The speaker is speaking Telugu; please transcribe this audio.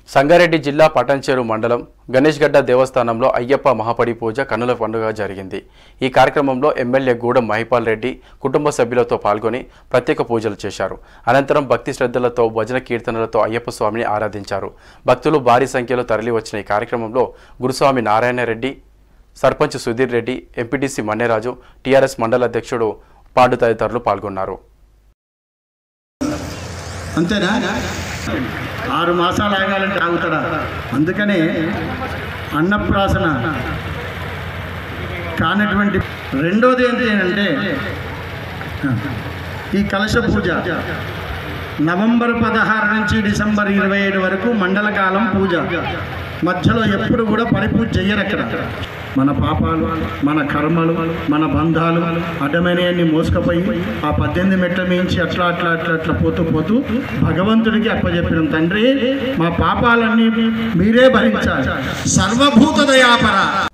సంగారెడ్డి జిల్లా పటంచేరు మండలం గణేష్గడ్డ దేవస్థానంలో అయ్యప్ప మహాపడి పూజ కన్నుల పండుగ జరిగింది ఈ కార్యక్రమంలో ఎమ్మెల్యే గూడెం మహిపాల్ రెడ్డి కుటుంబ సభ్యులతో పాల్గొని ప్రత్యేక పూజలు చేశారు అనంతరం భక్తి శ్రద్ధలతో భజన కీర్తనలతో అయ్యప్ప స్వామిని ఆరాధించారు భక్తులు భారీ సంఖ్యలో తరలివచ్చిన ఈ కార్యక్రమంలో గురుస్వామి నారాయణరెడ్డి సర్పంచ్ సుధీర్ రెడ్డి ఎంపీటీసీ మన్నెరాజు టీఆర్ఎస్ మండల అధ్యక్షుడు పాండు తదితరులు పాల్గొన్నారు అంతేనా ఆరు మాసాలు ఆగాలంటే ఆగుతాడా అందుకనే అన్నప్రాసన కానటువంటి రెండోది ఏంటి అంటే ఈ కలశ పూజ నవంబర్ పదహారు నుంచి డిసెంబర్ ఇరవై ఏడు వరకు మండలకాలం పూజ మధ్యలో ఎప్పుడు కూడా పరిపూజ చెయ్యరు అక్కడ మన పాపాలు మన కర్మలు మన బంధాలు అడ్డమైనవన్నీ మోసుకపోయి ఆ పద్దెనిమిది మెట్ల మించి అట్లా అట్లా అట్లా అట్లా పోతూ పోతూ భగవంతుడికి అప్పచెప్పిన తండ్రి మా పాపాలన్నీ మీరే భరించాలి సర్వభూత దయాపర